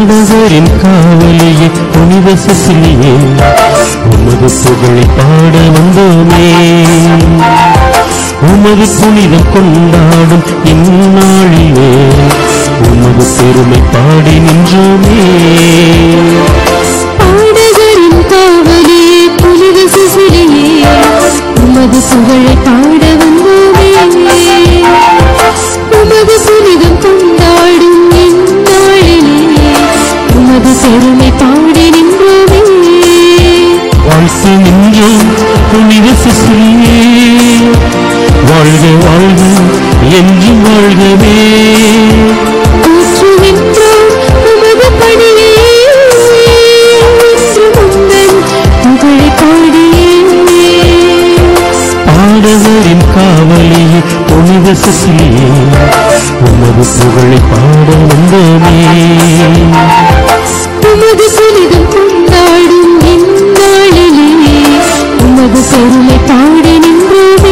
பாடகரின் காவலியே புனித சிசிலியே உமது புகழை பாட வந்தோமே உமது புனிதம் கொண்டாடும் இந்நாளிலே உமது பெருமை பாடி நின்றோமே பாடகரின் காவலே புனித சிசிலியே உமது புகழை பாட வந்தோமே உமது புனிதம் கொண்டாடும் இந்நாளிலே உமது பெருமை பாடி நின்றோமே வாழ்த்து நின்றோம் புனித சிசிலியே வாழ்க வாழ்க என்று வாழ்கவே ஊற்றுகின்றோம் உமது பணியே என்று உந்தன் புகழை பாடியே பாடகரின் காவலியே புனித சிசிலியே உமது புகழை பாட வந்தோமே உமது புனிதம் கொண்டாடும் இந்நாளிலே உமது பெருமை பாடி நின்றோமே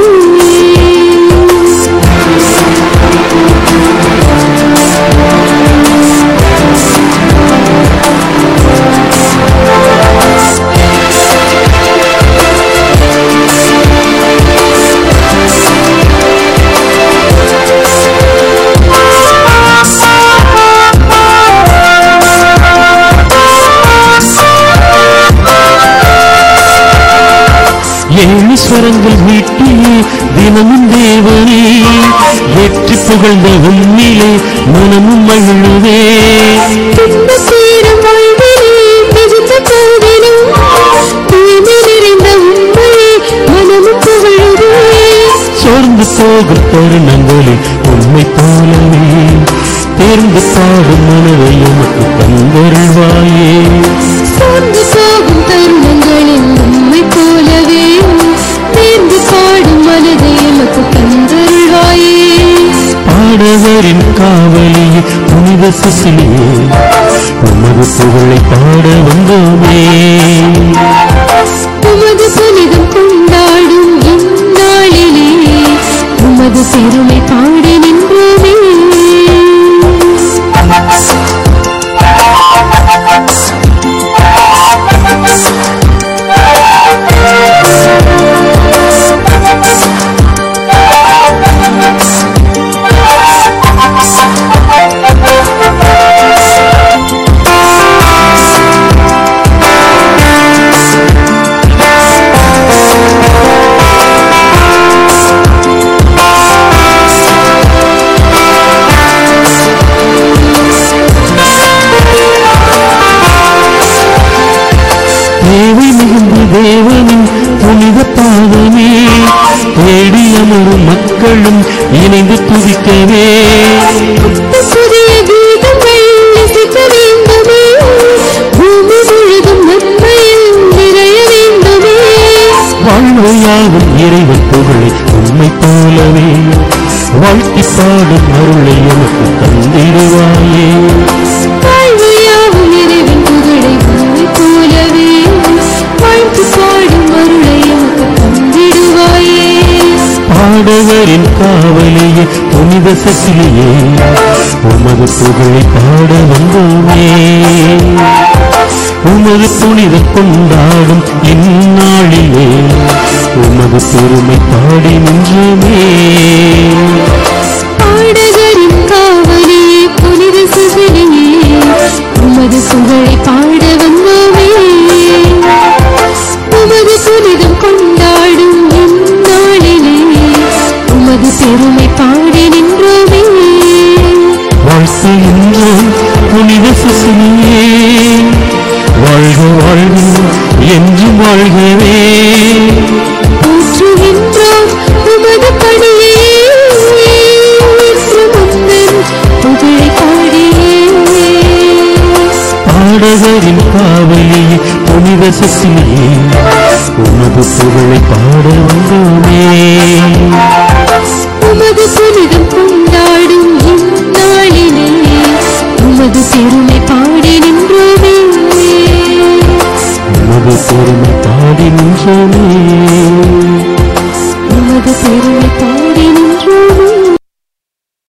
ஏழு ஸ்வரங்கள் வீட்டிலே தினமும் தேவனே வெற்றி புகழ்ந்த உண்மையிலே மனமும் மகிழுவே துன்ப சேரும் வாழ்விலே மிகுந்த போதிலும் தூய்மை நிறைந்த உண்மையே மனமும் புகழுதே சோர்ந்து போகும் தருணங்களில் உண்மை போலவே தேர்ந்து பாடும் மனதை உமக்கு தந்தருள்வாயே சோர்ந்து போகும் தருணங்களில் உண்மை போலவே தேர்ந்து பாடும் மனதை எமக்கு தந்தருள்வாயே பாடகரின் காவலியே புனித சிசிலியே உமது புகழை பாட வந்தோமே உமது புனிதம் கொண்டாடும் இந்நாளிலே உமது பெருமை பாடி நின்றோமே தேவை மிகுந்த தேவனின் புனித பாதமே தேடி அமரும் மக்களும் இணைந்து துதிக்கவே புதிய கீதங்கள் இசைக்க வேண்டுமே பூமி முழுதும் நன்மையில் நிறைய வேண்டுமே வாழ்வையாகும் இறைவன் புகழை உண்மை போலவே வாழ்த்தி பாடும் அருளை எனக்கு தந்திடுவாயே வாழ்வையாவும் இறைவன் புகழை பூமி போலவே வாழ்த்து பாடும் அருளை எமக்கு தந்திடுவாயே பாடகரின் காவலியே புனித சசிலியே உமது புகழை பாட வந்தோமே உமது புனித கொண்டாடும் இந்நாளிலே உமது பெருமை பாடி நின்றோமே பாடகரின் காவலே புனித சுசலியே உமது புகழை பாட வந்தோமே உமது புனிதம் கொண்டாடும் இந்நாளிலே உமது பெருமை பாடி நின்றோமே வாழ்த்துகின்றோம் புனித சிசிலியே வாழ்க வாழ்க என்று வாழ்கவே போற்றுகின்றோம் உமது பணியே என்று முந்தன் புகழை பாடியே பாடகரின் காவலியே புனித சிசிலியே உமது புகழை பாட